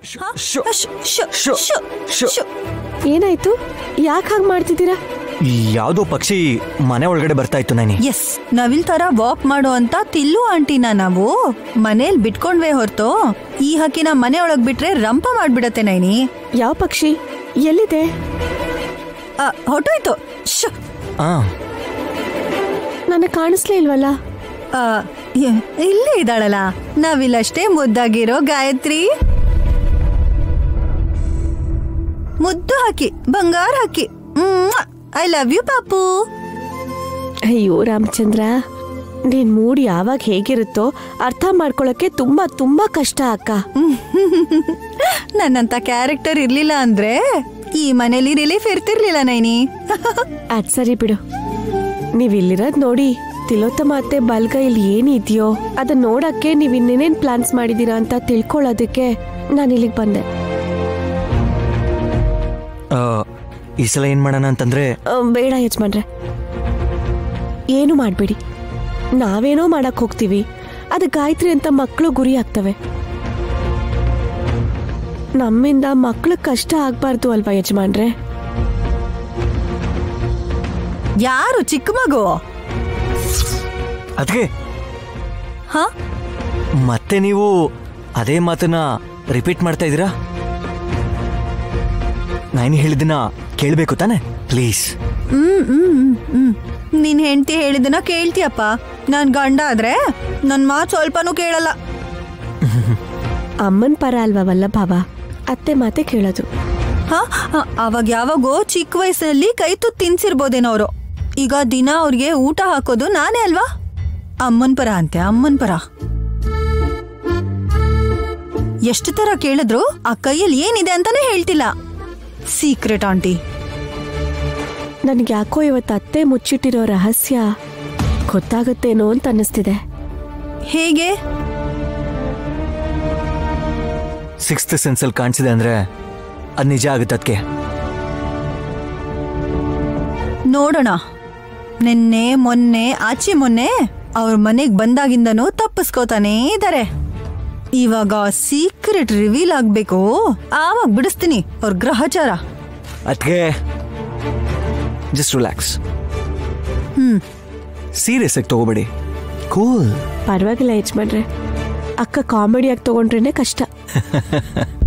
ಹಾ? ಶೋ. ಶ್, ಶ್, ಶೋ. ಶ್, ಶೋ. ಶ್. ಏನಾಯ್ತು ಯಾಕೆ ಹಾಗೆ ಮಾಡ್ತಿದ್ದೀರಾ ಯಾವುದೋ ಪಕ್ಷಿ ಮನೆ ಒಳಗಡೆ ಬರ್ತಾ ಇತ್ತು ನೈನಿ ಎಸ್ ನವಿಲ್ ತರ ವಾಕ್ ಮಾಡೋ ಅಂತ ತಿಲ್ಲು ಆಂಟಿನ ನಾವು ಮನೇಲಿ ಬಿಟ್ಕೊಂಡ್ವೆ ಹೊರ್ತು ಈ ಹಕ್ಕಿನ ಮನೆ ಒಳಗ್ ಬಿಟ್ರೆ ರಂಪ ಮಾಡ್ಬಿಡತ್ತೆ ನೈನಿ ಯಾವ ಪಕ್ಷಿ ಎಲ್ಲಿದೆ ಆ, ಹೊರ್ಟೋಯ್ತು ಶ್. ಆ ನನಗೆ ಕಾಣಿಸ್ಲೇ ಇಲ್ವಲ್ಲ ಆ, ಇ- ಇಲ್ಲೇ ಇದ್ದಾಳಲ್ಲ ನಾವಿಲ್ಲಷ್ಟೇ ಮುದ್ದಾಗಿರೋ ಗಾಯತ್ರಿ ಮುದ್ದು ಹಾಕಿ ಬಂಗಾರ ಹಾಕಿ ಐ ಲವ್ ಯು ಪಾಪು ಅಯ್ಯೋ ರಾಮಚಂದ್ರ ನಿನ್ ಮೂಡ್ ಯಾವಾಗ ಹೇಗಿರುತ್ತೋ ಅರ್ಥ ಮಾಡ್ಕೊಳಕ್ಕೆ ತುಂಬಾ ತುಂಬಾ ಕಷ್ಟ ಅಕ್ಕ ನನ್ನಂತ ಕ್ಯಾರೆಕ್ಟರ್ ಇರ್ಲಿಲ್ಲ ಅಂದ್ರೆ ಈ ಮನೇಲಿ ರಿಲೀಫ್ ಇರ್ತಿರ್ಲಿಲ್ಲ ನೈನಿ ಅದ್ ಸರಿ ಬಿಡು ನೀವ್ ಇಲ್ಲಿರೋದ್ ನೋಡಿ ತಿಲೋತ್ತಮ ಅತ್ತೆ ಬಲ್ಗೈಲಿ ಏನಿದ್ಯೋ ಅದನ್ನ ನೋಡಕ್ಕೆ ನೀವ್ ಇನ್ನೇನೇನ್ ಪ್ಲಾನ್ಸ್ ಮಾಡಿದೀರಾ ಅಂತ ತಿಳ್ಕೊಳ್ಳೋದಕ್ಕೆ ನಾನು ಇಲ್ಲಿಗೆ ಬಂದೆ ಆ, ಈ ಸಲ ಏನ್ ಮಾಡೋಣ ಅಂತಂದ್ರೆ ಆ, ಬೇಡ ಯಜಮಾನ್ರೆ ಏನು ಮಾಡಬೇಡಿ ನಾವೇನೋ ಮಾಡಕ್ ಹೋಗ್ತೀವಿ ಅದು ಗಾಯತ್ರಿ ಅಂತ ಮಕ್ಕಳು ಗುರಿ ಆಗ್ತವೆ ನಮ್ಮಿಂದ ಮಕ್ಳು ಕಷ್ಟ ಆಗ್ಬಾರ್ದು ಅಲ್ವಾ ಯಜಮಾನ್ರೆ ಯಾರು ಚಿಕ್ಕ ಮಗು ಅದಕ್ಕೆ ಹ ಮತ್ತೆ ನೀವು ಅದೇ ಮಾತನ್ನ ರಿಪೀಟ್ ಮಾಡ್ತಾ ಇದ್ದೀರಾ ನಾನು ಹೇಳಿದ್ದನ್ನ ಕೇಳಬೇಕು ತಾನೆ ಪ್ಲೀಸ್ ಹ್ಮ್ ಹ್ಮ್ ಹ್ಮ್, ಹ್ಮ್ ನಿನ್ ಹೆಂಡತಿ ಹೇಳಿದನ ಕೇಳ್ತೀಯಪ್ಪ ನನ್ ಗಂಡ ಆದ್ರೆ ನನ್ ಮಾತ್ ಸ್ವಲ್ಪನೂ ಕೇಳಲ್ಲ ಅಮ್ಮನ್ ಪರ ಅಲ್ವಾ ವಲ್ಲಭಾವ ಅತ್ತೆ ಮಾತೆ ಕೇಳೋದು ಹ ಹ, ಅವಾಗ ಯಾವಾಗೋ ಚಿಕ್ಕ ವಯಸ್ಸಿನಲ್ಲಿ ಕೈ ತುತ್ತು ತಿನ್ಸಿರ್ಬೋದೇನೋ ಅವರು ಈಗ ದಿನ ಅವ್ರಿಗೆ ಊಟ ಹಾಕೋದು ನಾನೇ ಅಲ್ವಾ ಅಮ್ಮನ್ ಪರ ಅಂತೆ ಅಮ್ಮನ್ ಪರ ಎಷ್ಟು ತರ ಕೇಳಿದ್ರು ಆ ಕೈಯಲ್ಲಿ ಏನಿದೆ ಅಂತಾನೆ ಹೇಳ್ತಿಲ್ಲ ಸೀಕ್ರೆಟ್ ಆಂಟಿ ನನ್ಗೆ ಯಾಕೋ ಇವತ್ತು ಅತ್ತೆ ಮುಚ್ಚಿಟ್ಟಿರೋ ರಹಸ್ಯ ಗೊತ್ತಾಗುತ್ತೇನೋ ಅಂತ ಅನ್ನಿಸ್ತಿದೆ ಹೇಗೆ ಸಿಕ್ಸ್ತ್ ಸೆನ್ಸಲ್ಲಿ ಕಾಣಿಸಿದೆ ಅಂದ್ರೆ ಅದು ನಿಜ ಆಗುತ್ತೆ ಅದಕ್ಕೆ ನೋಡೋಣ ನಿನ್ನೆ ಮೊನ್ನೆ ಆಚೆ ಮೊನ್ನೆ ಅವ್ರ ಮನೆಗ್ ಬಂದಾಗಿಂದನೂ ತಪ್ಪಿಸ್ಕೋತಾನೇ ಇದಾರೆ ಇವಾಗ ಸೀಕ್ರೆಟ್ ರಿವೀಲ್ ಆಗ್ಬೇಕು ಆವಾಗ ಬಿಡಿಸ್ತೀನಿ ಅವ್ರ ಗ್ರಹಚಾರ ಅದಕ್ಕೆ ಜಸ್ಟ್ ರಿಲ್ಯಾಕ್ಸ್ ಹ್ಮ್ ಸೀರಿಯಸ್ ಆಗಿ ತಗೋಬೇಡಿ ಕೂಲ್ ಪರವಾಗಿಲ್ಲ ಯಜಮಾನ್ರೆ ಅಕ್ಕ ಕಾಮಿಡಿಯಾಗಿ ತಗೊಂಡ್ರೇನೆ ಕಷ್ಟ